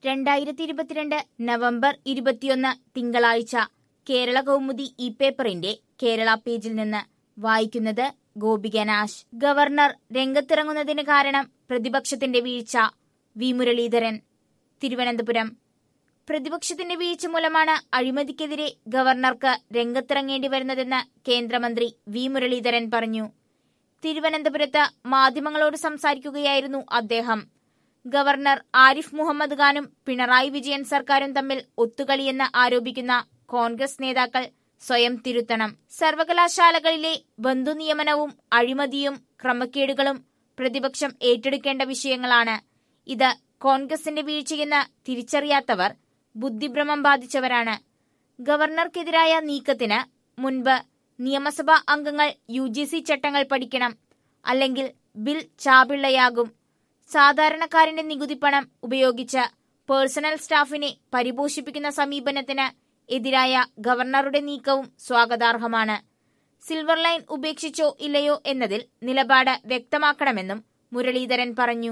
രണ്ടായിരത്തി ഇരുപത്തിരണ്ട് നവംബർ ഇരുപത്തിയൊന്ന് തിങ്കളാഴ്ച കേരള കൗമുദി ഇ പേപ്പറിന്റെ കേരള പേജിൽ നിന്ന് വായിക്കുന്നത് ഗോപികനാശ് ഗവർണർ രംഗത്തിറങ്ങുന്നതിന് കാരണം പ്രതിപക്ഷത്തിന്റെ വീഴ്ച വി മുരളീധരൻ തിരുവനന്തപുരം പ്രതിപക്ഷത്തിന്റെ വീഴ്ച മൂലമാണ് അഴിമതിക്കെതിരെ ഗവർണർക്ക് രംഗത്തിറങ്ങേണ്ടി വരുന്നതെന്ന് കേന്ദ്രമന്ത്രി വി മുരളീധരൻ പറഞ്ഞു തിരുവനന്തപുരത്ത് മാധ്യമങ്ങളോട് സംസാരിക്കുകയായിരുന്നു അദ്ദേഹം ഗവർണർ ആരിഫ് മുഹമ്മദ് ഖാനും പിണറായി വിജയൻ സർക്കാരും തമ്മിൽ ഒത്തുകളിയെന്ന് ആരോപിക്കുന്ന കോൺഗ്രസ് നേതാക്കൾ സ്വയം തിരുത്തണം സർവകലാശാലകളിലെ ബന്ധുനിയമനവും അഴിമതിയും ക്രമക്കേടുകളും പ്രതിപക്ഷം ഏറ്റെടുക്കേണ്ട വിഷയങ്ങളാണ് ഇത് കോൺഗ്രസിന്റെ വീഴ്ചയെന്ന് തിരിച്ചറിയാത്തവർ ബുദ്ധിഭ്രമം ബാധിച്ചവരാണ് ഗവർണർക്കെതിരായ നീക്കത്തിന് മുൻപ് നിയമസഭാ അംഗങ്ങൾ യു ജി സി ചട്ടങ്ങൾ പഠിക്കണം അല്ലെങ്കിൽ ബിൽ ചാപിള്ളയാകും സാധാരണക്കാരന്റെ നികുതിപ്പണം ഉപയോഗിച്ച് പേഴ്സണൽ സ്റ്റാഫിനെ പരിപോഷിപ്പിക്കുന്ന സമീപനത്തിന് എതിരായ ഗവർണറുടെ നീക്കവും സ്വാഗതാർഹമാണ് സിൽവർ ലൈൻ ഉപേക്ഷിച്ചോ ഇല്ലയോ എന്നതിൽ നിലപാട് വ്യക്തമാക്കണമെന്നും മുരളീധരൻ പറഞ്ഞു